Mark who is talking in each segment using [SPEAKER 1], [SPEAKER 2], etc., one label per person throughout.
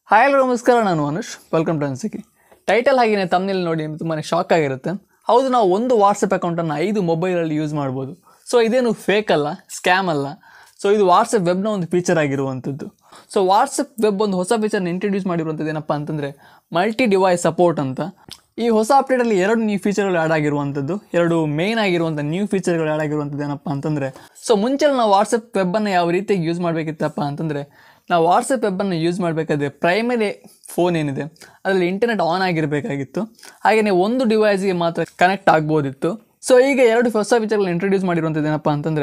[SPEAKER 1] hi ಎಲ್ಲರೂ ನಮಸ್ಕಾರ ನಾನು ಅನುಷ್ ವೆಲ್ಕಮ್ ಟು ಅನ್ಸಿಕಿ ಟೈಟಲ್ ಹಾಗೆಯೇ ತಮ್ಮನೇಲಿ ನೋಡಿ ನಿಮ್ಗೆ ತುಂಬಾ ಶಾಕ್ ಆಗಿರುತ್ತೆ ಹೌದು ನಾವು ಒಂದು ವಾಟ್ಸಪ್ ಅಕೌಂಟನ್ನು ಐದು ಮೊಬೈಲಲ್ಲಿ ಯೂಸ್ ಮಾಡ್ಬೋದು ಸೊ ಇದೇನು ಫೇಕ್ ಅಲ್ಲ ಸ್ಕ್ಯಾಮ್ ಅಲ್ಲ ಸೊ ಇದು ವಾಟ್ಸಪ್ ವೆಬ್ನ ಒಂದು ಫೀಚರ್ ಆಗಿರುವಂಥದ್ದು ಸೊ ವಾಟ್ಸಪ್ ವೆಬ್ ಒಂದು ಹೊಸ ಫೀಚರ್ನ ಇಂಟ್ರಡ್ಯೂಸ್ ಮಾಡಿರುವಂಥದ್ದು ಏನಪ್ಪ ಅಂತಂದರೆ ಮಲ್ಟಿ ಡಿವೈಸ್ ಸಪೋರ್ಟ್ ಅಂತ ಈ ಹೊಸ ಅಪ್ಡೇಟಲ್ಲಿ ಎರಡು ನ್ಯೂ ಫೀಚರ್ಗಳು ಆ್ಯಡ್ ಆಗಿರುವಂಥದ್ದು ಎರಡು ಮೇನ್ ಆಗಿರುವಂಥ ನ್ಯೂ ಫೀಚರ್ಗಳು ಆ್ಯಡ್ ಆಗಿರುವಂಥದ್ದು ಏನಪ್ಪ ಅಂತಂದರೆ ಸೊ ಮುಂಚೆ ನಾವು ವಾಟ್ಸಪ್ ವೆಬ್ಬನ್ನು ಯಾವ ರೀತಿಯಾಗಿ ಯೂಸ್ ಮಾಡಬೇಕಿತ್ತಪ್ಪ ಅಂತಂದರೆ ನಾವು ವಾಟ್ಸಪ್ ವೆಬ್ಬನ್ನು ಯೂಸ್ ಮಾಡಬೇಕಾದ್ರೆ ಪ್ರೈಮರಿ ಫೋನ್ ಏನಿದೆ ಅದರಲ್ಲಿ ಇಂಟರ್ನೆಟ್ ಆನ್ ಆಗಿರಬೇಕಾಗಿತ್ತು ಹಾಗೆಯೇ ಒಂದು ಡಿವೈಸ್ಗೆ ಮಾತ್ರ ಕನೆಕ್ಟ್ ಆಗ್ಬೋದಿತ್ತು ಸೊ ಈಗ ಎರಡು ಹೊಸ ಫೀಚರ್ಗಳನ್ನ ಇಂಟ್ರಡ್ಯೂಸ್ ಮಾಡಿರುವಂಥದ್ದು ಏನಪ್ಪ ಅಂತಂದರೆ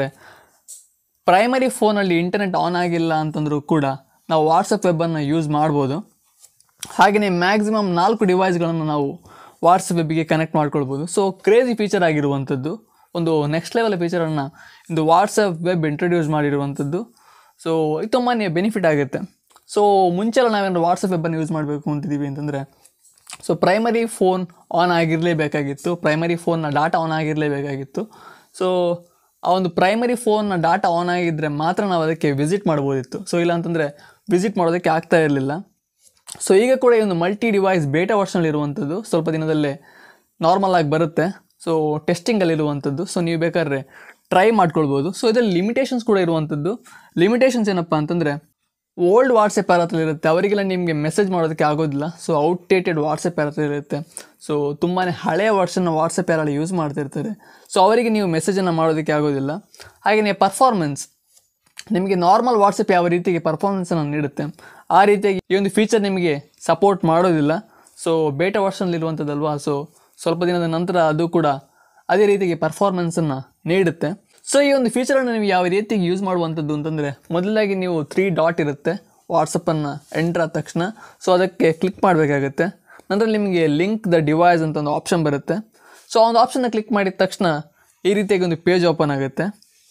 [SPEAKER 1] ಪ್ರೈಮರಿ ಫೋನಲ್ಲಿ ಇಂಟರ್ನೆಟ್ ಆನ್ ಆಗಿಲ್ಲ ಅಂತಂದರೂ ಕೂಡ ನಾವು ವಾಟ್ಸಪ್ ವೆಬ್ಬನ್ನು ಯೂಸ್ ಮಾಡ್ಬೋದು ಹಾಗೆಯೇ ಮ್ಯಾಕ್ಸಿಮಮ್ ನಾಲ್ಕು ಡಿವೈಸ್ಗಳನ್ನು ನಾವು ವಾಟ್ಸಪ್ ವೆಬ್ಗೆ ಕನೆಕ್ಟ್ ಮಾಡ್ಕೊಳ್ಬೋದು ಸೊ ಕ್ರೇಜಿ ಫೀಚರ್ ಆಗಿರುವಂಥದ್ದು ಒಂದು ನೆಕ್ಸ್ಟ್ ಲೆವೆಲ್ ಫೀಚರನ್ನು ಇದು ವಾಟ್ಸಪ್ ವೆಬ್ ಇಂಟ್ರಡ್ಯೂಸ್ ಮಾಡಿರುವಂಥದ್ದು ಸೊ ಇದು ತುಂಬಾ ಬೆನಿಫಿಟ್ ಆಗುತ್ತೆ ಸೊ ಮುಂಚೆಲ್ಲ ನಾವೇನಾದ್ರು ವಾಟ್ಸಪ್ ವೆಬ್ಬನ್ನು ಯೂಸ್ ಮಾಡಬೇಕು ಅಂತಿದ್ದೀವಿ ಅಂತಂದರೆ ಸೊ ಪ್ರೈಮರಿ ಫೋನ್ ಆನ್ ಆಗಿರಲೇಬೇಕಾಗಿತ್ತು ಪ್ರೈಮರಿ ಫೋನ್ನ ಡಾಟಾ ಆನ್ ಆಗಿರಲೇಬೇಕಾಗಿತ್ತು ಸೊ ಆ ಒಂದು ಪ್ರೈಮರಿ ಫೋನ್ನ ಡಾಟಾ ಆನ್ ಆಗಿದ್ದರೆ ಮಾತ್ರ ನಾವು ಅದಕ್ಕೆ ವಿಸಿಟ್ ಮಾಡ್ಬೋದಿತ್ತು ಸೊ ಇಲ್ಲ ಅಂತಂದರೆ ವಿಸಿಟ್ ಮಾಡೋದಕ್ಕೆ ಆಗ್ತಾ ಇರಲಿಲ್ಲ ಸೊ ಈಗ ಕೂಡ ಈ ಒಂದು ಮಲ್ಟಿ ಡಿವೈಸ್ ಬೇಟಾ ವರ್ಷನಲ್ಲಿ ಇರುವಂಥದ್ದು ಸ್ವಲ್ಪ ದಿನದಲ್ಲೇ ನಾರ್ಮಲ್ ಆಗಿ ಬರುತ್ತೆ ಸೊ ಟೆಸ್ಟಿಂಗಲ್ಲಿರುವಂಥದ್ದು ಸೊ ನೀವು ಬೇಕಾದ್ರೆ ಟ್ರೈ ಮಾಡ್ಕೊಳ್ಬೋದು ಸೊ ಇದರಲ್ಲಿ ಲಿಮಿಟೇಷನ್ಸ್ ಕೂಡ ಇರುವಂಥದ್ದು ಲಿಮಿಟೇಷನ್ಸ್ ಏನಪ್ಪ ಅಂತಂದರೆ ಓಲ್ಡ್ ವಾಟ್ಸಪ್ ಯಾರ ಹತ್ರ ಇರುತ್ತೆ ಅವರಿಗೆಲ್ಲ ನಿಮಗೆ ಮೆಸೇಜ್ ಮಾಡೋದಕ್ಕೆ ಆಗೋದಿಲ್ಲ ಸೊ ಔಟ್ಡೇಟೆಡ್ ವಾಟ್ಸಪ್ ಯಾರ ಹತ್ರ ಇರುತ್ತೆ ಸೊ ತುಂಬಾ ಹಳೆಯ ವರ್ಷನ ವಾಟ್ಸಪ್ ಯಾರೆಲ್ಲ ಯೂಸ್ ಮಾಡ್ತಿರ್ತಾರೆ ಸೊ ಅವರಿಗೆ ನೀವು ಮೆಸೇಜನ್ನು ಮಾಡೋದಕ್ಕೆ ಆಗೋದಿಲ್ಲ ಹಾಗೆಯೇ ಪರ್ಫಾರ್ಮೆನ್ಸ್ ನಿಮಗೆ ನಾರ್ಮಲ್ ವಾಟ್ಸಪ್ ಯಾವ ರೀತಿಗೆ ಪರ್ಫಾರ್ಮೆನ್ಸನ್ನು ನೀಡುತ್ತೆ ಆ ರೀತಿಯಾಗಿ ಈ ಒಂದು ಫೀಚರ್ ನಿಮಗೆ ಸಪೋರ್ಟ್ ಮಾಡೋದಿಲ್ಲ ಸೊ ಬೇಟಾ ವರ್ಷನಲ್ಲಿರುವಂಥದ್ದಲ್ವಾ ಸೊ ಸ್ವಲ್ಪ ದಿನದ ನಂತರ ಅದು ಕೂಡ ಅದೇ ರೀತಿಗೆ ಪರ್ಫಾರ್ಮೆನ್ಸನ್ನು ನೀಡುತ್ತೆ ಸೊ ಈ ಒಂದು ಫೀಚರನ್ನು ನೀವು ಯಾವ ರೀತಿಗೆ ಯೂಸ್ ಮಾಡುವಂಥದ್ದು ಅಂತಂದರೆ ಮೊದಲಾಗಿ ನೀವು ತ್ರೀ ಡಾಟ್ ಇರುತ್ತೆ ವಾಟ್ಸಪ್ಪನ್ನು ಎಂಟ್ರ್ ಆದ ತಕ್ಷಣ ಸೊ ಅದಕ್ಕೆ ಕ್ಲಿಕ್ ಮಾಡಬೇಕಾಗುತ್ತೆ ನಂತರ ನಿಮಗೆ ಲಿಂಕ್ ದ ಡಿವೈಸ್ ಅಂತ ಒಂದು ಆಪ್ಷನ್ ಬರುತ್ತೆ ಸೊ ಆ ಒಂದು ಆಪ್ಷನ್ನ ಕ್ಲಿಕ್ ಮಾಡಿದ ತಕ್ಷಣ ಈ ರೀತಿಯಾಗಿ ಒಂದು ಪೇಜ್ ಓಪನ್ ಆಗುತ್ತೆ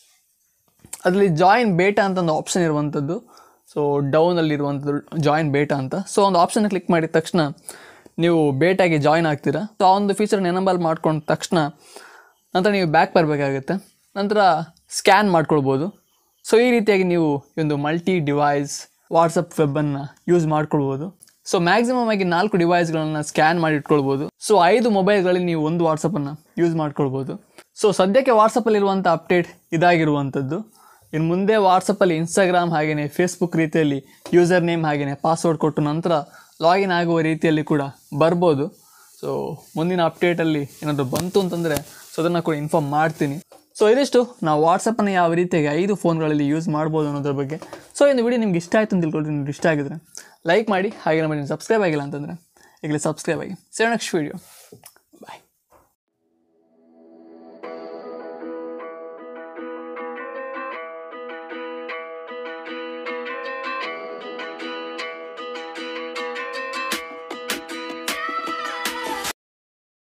[SPEAKER 1] ಅದರಲ್ಲಿ ಜಾಯಿನ್ ಬೇಟಾ ಅಂತ ಒಂದು ಆಪ್ಷನ್ ಇರುವಂಥದ್ದು ಸೊ ಡೌನಲ್ಲಿರುವಂಥದ್ದು ಜಾಯಿನ್ ಬೇಟಾ ಅಂತ ಸೊ ಒಂದು ಆಪ್ಷನ್ನ ಕ್ಲಿಕ್ ಮಾಡಿದ ತಕ್ಷಣ ನೀವು ಬೇಟಾಗೆ ಜಾಯಿನ್ ಆಗ್ತೀರಾ ಸೊ ಆ ಒಂದು ಫೀಚರ್ನ ಎನಬಲ್ ಮಾಡ್ಕೊಂಡ ತಕ್ಷಣ ನಂತರ ನೀವು ಬ್ಯಾಕ್ ಬರಬೇಕಾಗುತ್ತೆ ನಂತರ ಸ್ಕ್ಯಾನ್ ಮಾಡ್ಕೊಳ್ಬೋದು ಸೊ ಈ ರೀತಿಯಾಗಿ ನೀವು ಈ ಒಂದು ಮಲ್ಟಿ ಡಿವೈಸ್ ವಾಟ್ಸಪ್ ವೆಬ್ಬನ್ನು ಯೂಸ್ ಮಾಡ್ಕೊಳ್ಬೋದು ಸೊ ಮ್ಯಾಕ್ಸಿಮಮ್ ಆಗಿ ನಾಲ್ಕು ಡಿವೈಸ್ಗಳನ್ನು ಸ್ಕ್ಯಾನ್ ಮಾಡಿ ಇಟ್ಕೊಳ್ಬೋದು ಸೊ ಐದು ಮೊಬೈಲ್ಗಳಲ್ಲಿ ನೀವು ಒಂದು ವಾಟ್ಸಪ್ಪನ್ನು ಯೂಸ್ ಮಾಡ್ಕೊಳ್ಬೋದು ಸೊ ಸದ್ಯಕ್ಕೆ ವಾಟ್ಸಪ್ಪಲ್ಲಿರುವಂಥ ಅಪ್ಡೇಟ್ ಇದಾಗಿರುವಂಥದ್ದು ಇನ್ನು ಮುಂದೆ ವಾಟ್ಸಪ್ಪಲ್ಲಿ ಇನ್ಸ್ಟಾಗ್ರಾಮ್ ಹಾಗೆಯೇ ಫೇಸ್ಬುಕ್ ರೀತಿಯಲ್ಲಿ ಯೂಸರ್ ನೇಮ್ ಹಾಗೆಯೇ ಪಾಸ್ವರ್ಡ್ ಕೊಟ್ಟು ನಂತರ ಲಾಗಿನ್ ಆಗುವ ರೀತಿಯಲ್ಲಿ ಕೂಡ ಬರ್ಬೋದು ಸೊ ಮುಂದಿನ ಅಪ್ಡೇಟಲ್ಲಿ ಏನಾದರೂ ಬಂತು ಅಂತಂದರೆ ಸೊ ಅದನ್ನು ಕೂಡ ಇನ್ಫಾರ್ಮ್ ಮಾಡ್ತೀನಿ ಸೊ ಇದಿಷ್ಟು ನಾವು ವಾಟ್ಸಪ್ಪನ್ನು ಯಾವ ರೀತಿಯಾಗಿ ಐದು ಫೋನ್ಗಳಲ್ಲಿ ಯೂಸ್ ಮಾಡ್ಬೋದು ಅನ್ನೋದ್ರ ಬಗ್ಗೆ ಸೊ இந்த ವಿಡಿಯೋ ನಿಮ್ಗೆ ಇಷ್ಟ ಆಯಿತು ಅಂತ ತಿಳ್ಕೊಳ್ತೀನಿ ನಿಮ್ಗೆ ಇಷ್ಟ ಆಗಿದ್ರೆ ಲೈಕ್ ಮಾಡಿ ಹಾಗೆ ನಮ್ಮ ಸಬ್ಸ್ಕ್ರೈಬ್ ಆಗಿಲ್ಲ ಅಂತಂದರೆ ಈಗಲೇ ಸಬ್ಸ್ಕ್ರೈಬ್ ಆಗಿ ಸೊ ನೆಕ್ಸ್ಟ್ ವಿಡಿಯೋ